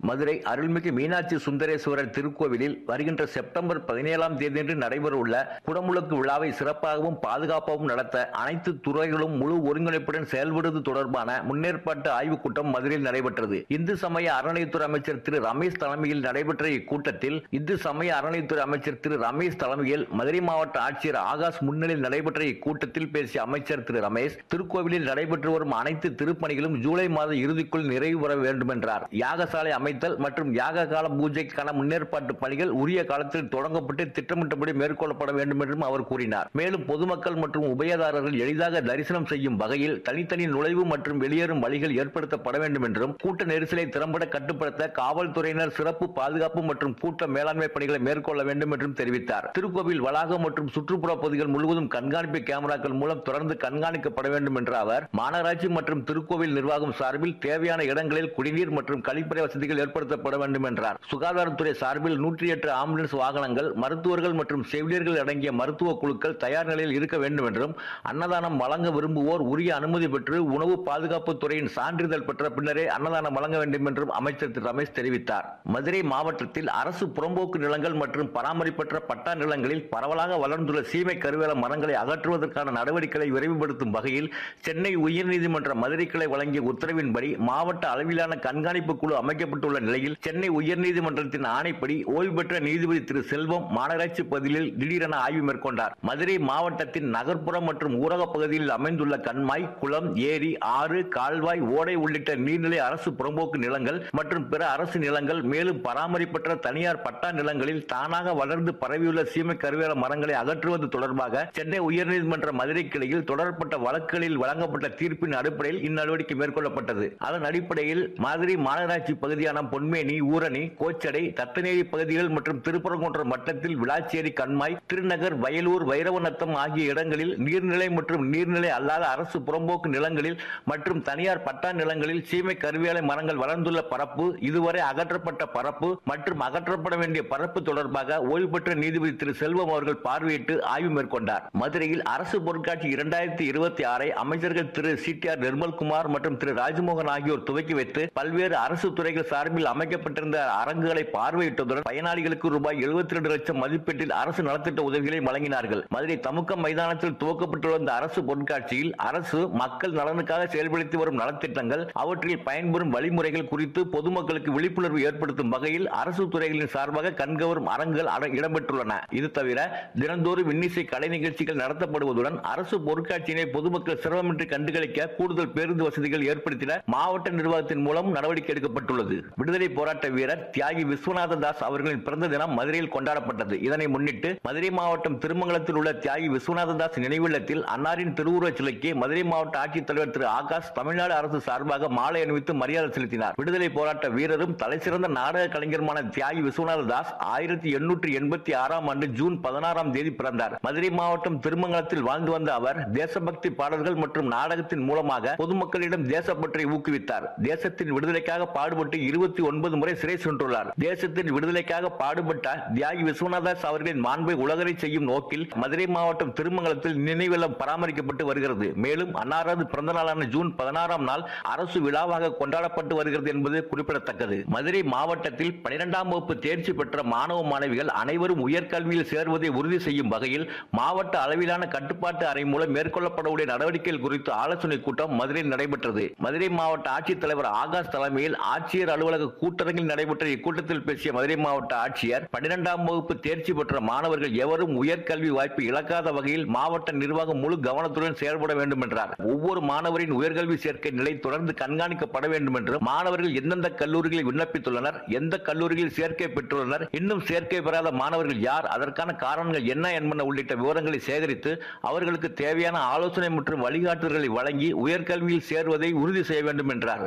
மதுரை அருள்மிகு மீனாட்சி சுந்தரேஸ்வரர் திருக்கோவிலில் வருகின்ற செப்டம்பர் பதினேழாம் தேதியன்று நடைபெறவுள்ள குடமுழுக்கு விழாவை சிறப்பாகவும் பாதுகாப்பாகவும் நடத்த அனைத்து துறைகளும் முழு ஒருங்கிணைப்புடன் செயல்படுவது தொடர்பான முன்னேற்பாட்டு ஆய்வுக் கூட்டம் மதுரையில் நடைபெற்றது இந்து சமய அறநிலையத்துறை அமைச்சர் திரு ரமேஷ் தலைமையில் நடைபெற்ற இக்கூட்டத்தில் இந்து சமய அறநிலையத்துறை அமைச்சர் திரு ரமேஷ் தலைமையில் மதுரை மாவட்ட ஆட்சியர் ஆகாஷ் முன்னிலையில் நடைபெற்ற இக்கூட்டத்தில் பேசிய அமைச்சர் திரு ரமேஷ் திருக்கோவிலில் நடைபெற்று வரும் அனைத்து திருப்பணிகளும் ஜூலை மாத இறுதிக்குள் நிறைவு பெற வேண்டும் என்றார் யாகசாலை அமைத்தல் மற்றும் யாக கால பூஜைக்கான முன்னேற்பாட்டு பணிகள் உரிய காலத்தில் தொடங்கப்பட்டு திட்டமிட்டபடி மேற்கொள்ளப்பட வேண்டும் என்றும் அவர் கூறினார் மேலும் பொதுமக்கள் மற்றும் உபயதாரர்கள் எளிதாக தரிசனம் செய்யும் வகையில் தனித்தனி நுழைவு மற்றும் வெளியேறும் வழிகள் ஏற்படுத்தப்பட வேண்டும் என்றும் கூட்ட நெரிசலை திறம்பட கட்டுப்படுத்த காவல்துறையினர் சிறப்பு பாதுகாப்பு மற்றும் கூட்ட மேலாண்மை பணிகளை மேற்கொள்ள வேண்டும் என்றும் தெரிவித்தார் திருக்கோவில் வளாகம் மற்றும் சுற்றுப்புற பகுதிகள் முழுவதும் கண்காணிப்பு கேமராக்கள் மூலம் தொடர்ந்து கண்காணிக்கப்பட வேண்டும் என்ற அவர் மாநகராட்சி மற்றும் திருக்கோவில் நிர்வாகம் சார்பில் தேவையான இடங்களில் குடிநீர் மற்றும் கழிப்பறை வசதிகள் ஏற்படுத்தப்பட வேண்டும் என்றார் சுகாதாரத்துறை சார்பில் நூற்றி எட்டு ஆம்புலன்ஸ் வாகனங்கள் மருத்துவர்கள் மற்றும் செவிலியர்கள் அடங்கிய மருத்துவ குழுக்கள் தயார் நிலையில் இருக்க வேண்டும் என்றும் அன்னதானம் வழங்க விரும்புவோர் உரிய அனுமதி பெற்று உணவு பாதுகாப்பு துறையின் சான்றிதழ் பெற்ற பின்னரே அன்னதானம் வழங்க வேண்டும் என்றும் அமைச்சர் திரு ரமேஷ் தெரிவித்தார் மதுரை மாவட்டத்தில் அரசு புறம்போக்கு நிலங்கள் மற்றும் பராமரிப்பற்ற பட்டா நிலங்களில் பரவலாக வளர்ந்துள்ள சீமை கருவேல மரங்களை அகற்றுவதற்கான நடவடிக்கைகளை விரைவுபடுத்தும் வகையில் சென்னை உயர்நீதிமன்ற மதுரை கிளை வழங்கிய உத்தரவின்படி மாவட்ட அளவிலான கண்காணிப்பு குழு அமைக்கப்பட்டுள்ள நிலையில் சென்னை உயர்நீதிமன்றத்தின் ஆணைப்படி ஓய்வு பெற்ற நீதிபதி திரு செல்வம் மாநகராட்சி பகுதியில் திடீரென ஆய்வு மேற்கொண்டார் மதுரை மாவட்டத்தின் நகர்ப்புற மற்றும் ஊரக பகுதியில் அமைந்துள்ள கண்மாய் குளம் ஏரி ஆறு கால்வாய் ஓடை உள்ளிட்ட நீர்நிலை அரசு புறம்போக்கு நிலங்கள் மற்றும் பிற அரசு நிலங்கள் மேலும் பராமரிப்பற்ற தனியார் பட்டா நிலங்களில் தானாக வளர்ந்து பரவியுள்ள சீமை கருவேல மரங்களை அகற்றுவது தொடர்பாக சென்னை உயர்நீதிமன்ற மதுரை கிளையில் தொடரப்பட்ட வழக்குகளில் வழங்கப்பட்ட தீர்ப்பின் அடிப்படையில் இந்நடவடிக்கை மேற்கொள்ளப்பட்டது அதன் அடிப்படையில் மதுரை மாநகராட்சி பகுதியான பொன்மேனி ஊரணி கோச்சடை தத்தநேரி பகுதிகள் மற்றும் திருப்பரங்குன்றம் வட்டத்தில் விளாச்சேரி கண்மாய் திருநகர் வயலூர் வைரவநத்தம் ஆகிய இடங்களில் நீர்நிலை மற்றும் நீர்நிலை அல்லாத அரசு புறம்போக்கு நிலங்களில் மற்றும் தனியார் பட்டா நிலங்களில் சீமை கருவேலை மரங்கள் வளர்ந்துள்ள பரப்பு இதுவரை அகற்றப்பட்ட பரப்பு மற்றும் அகற்றப்பட வேண்டிய பரப்பு தொடர்பாக ஓய்வு பெற்ற நீதிபதி திரு செல்வம் அவர்கள் பார்வையிட்டு ஆய்வு மேற்கொண்டார் மதுரையில் அரசு பொருட்காட்சி இரண்டாயிரத்தி இருபத்தி ஆறை அமைச்சர்கள் Thiru C T R Nirmalkumar மற்றும் திரு ராஜ்மோகன் ஆகியோர் துவக்கி வைத்து பல்வேறு அரசு துறைகள் சார்பில் அமைக்கப்பட்டிருந்த அரங்குகளை பார்வையிட்டதுடன் பயனாளிகளுக்கு ரூபாய் எழுபத்தி ரெண்டு லட்சம் மதிப்பீட்டில் அரசு நலத்திட்ட உதவிகளை வழங்கினார்கள் மதுரை தமுக்கம் மைதானத்தில் துவக்கப்பட்டுள்ள இந்த அரசு பொருட்காட்சியில் அரசு மக்கள் நலனுக்காக செயல்படுத்தி வரும் நலத்திட்டங்கள் அவற்றில் பயன்பெறும் வழிமுறைகள் குறித்து பொதுமக்களுக்கு விழிப்புணர்வு ஏற்படுத்தும் வகையில் அரசு துறைகளின் சார்பாக கண்கவரும் அரங்குகள் அட- இடம்பெற்றுள்ளன இது தவிர தினந்தோறும் இன்னிசை கலை நிகழ்ச்சிகள் நடத்தப்படுவதுடன் அரசு பொருட்காட்சியினை பொதுமக்கள் சிரமமின்றி கண்டுகளிக்க கூடுதல் பேருந்து வசதிகள் ஏற்படுத்திட மாவட்ட நிர்வாகத்தின் மூலம் நடவடிக்கை எடுக்கப்பட்டுள்ளது விடுதலை போராட்ட வீரர் தியாகி விஸ்வநாத தாஸ் அவர்களின் பிறந்த தினம் மதுரையில் கொண்டாடப்பட்டது இதனை முன்னிட்டு மதுரை மாவட்டம் திருமங்கலத்தில் உள்ள தியாகி விஸ்வநாத தாஸ் நினைவில்லத்தில் அன்னாரின் திருவுருவச் சிலைக்கு மதுரை மாவட்ட ஆட்சித்தலைவர் திரு ஆகாஷ் தமிழ்நாடு அரசு சார்பாக மாலை அணிவித்து மரியாதை செலுத்தினார் விடுதலை போராட்ட வீரரும் தலைசிறந்த நாடக கலைஞருமான தியாகி விஸ்வநாத தாஸ் ஆயிரத்தி எண்ணூற்றி எண்பத்தி ஆறாம் ஆண்டு ஜூன் பதினாறாம் தேதி பிறந்தார் மதுரை மாவட்டம் திருமங்கலத்தில் வாழ்ந்து வந்த அவர் தேசபக்தி பாடல்கள் மற்றும் நாடகத்தின் மூலமாக பொதுமக்களிடம் தேசப்பற்றை ஊக்குவித்தார் தேசத்தின் விடுதலைக்காக பாடுபட்டு இருபத்தி ஒன்பது முறை சிறை சென்றுள்ளார் தேசத்தின் விடுதலைக்காக பாடுபட்ட தியாகி விஸ்வநாதாஸ் அவர்களின் மாண்பை உலகரை செய்யும் நோக்கில் மதுரை மாவட்டம் திருமங்கலத்தில் நினைவில்லம் பராமரிக்கப்பட்டு வருகிறது மேலும் அன்னாரது பிறந்த நாளான ஜூன் பதினாறாம் நாள் அரசு விழாவாக கொண்டாடப்பட்டு வருகிறது என்பது குறிப்பிடத்தக்கது மதுரை மாவட்டத்தில் பனிரெண்டாம் வகுப்பு தேர்ச்சி பெற்ற மாணவ மாணவிகள் அனைவரும் உயர்கல்வியில் சேர்வதை உறுதி செய்யும் வகையில் மாவட்ட அளவிலான கட்டுப்பாட்டு அறை மூலம் மேற்கொள்ளப்படக்கூடிய நடவடிக்கைகள் குறித்து ஆலோசனை கூட்டம் மதுரையில் நடைபெற்றது மதுரை மாவட்ட ஆட்சித்தலைவர் ஆகாஷ் தலைமையில் ஆட்சியர் அலுவலக கூட்டரங்கில் நடைபெற்ற இக்கூட்டத்தில் பேசிய மதுரை மாவட்ட ஆட்சியர் பன்னிரெண்டாம் வகுப்பு தேர்ச்சி பெற்ற மாணவர்கள் எவரும் உயர்கல்வி வாய்ப்பு இழக்காத வகையில் மாவட்ட நிர்வாகம் முழு கவனத்துடன் செயல்பட வேண்டும் என்றார் ஒவ்வொரு மாணவரின் உயர்கல்வி சேர்க்கை நிலை தொடர்ந்து கண்காணிக்கப்பட வேண்டும் என்றும் மாணவர்கள் எந்தெந்த கல்லூரிகளில் விண்ணப்பித்துள்ளனர் எந்த கல்லூரிகளில் சேர்க்கை பெற்றுள்ளனர் இன்னும் சேர்க்கை பெறாத மாணவர்கள் யார் அதற்கான காரணங்கள் என்ன என்பன உள்ளிட்ட விவரங்களை சேகரித்து அவர்களுக்கு தேவையான ஆலோசனை மற்றும் வழிகாட்டுதல்களை வழங்கி உயர்கல்வியில் சேர்வதை உறுதி செய்ய வேண்டும் என்றார்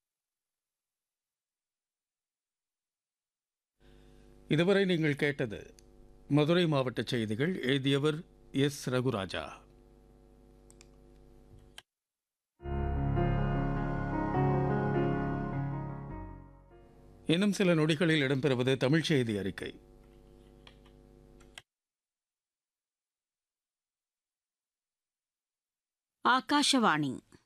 இதுவரை நீங்கள் கேட்டது மதுரை மாவட்ட செய்திகள் எழுதியவர் எஸ் ரகுராஜா இன்னும் சில நொடிகளில் இடம்பெறுவது தமிழ் செய்தி அறிக்கை ಆಕಾಶವಾಣಿ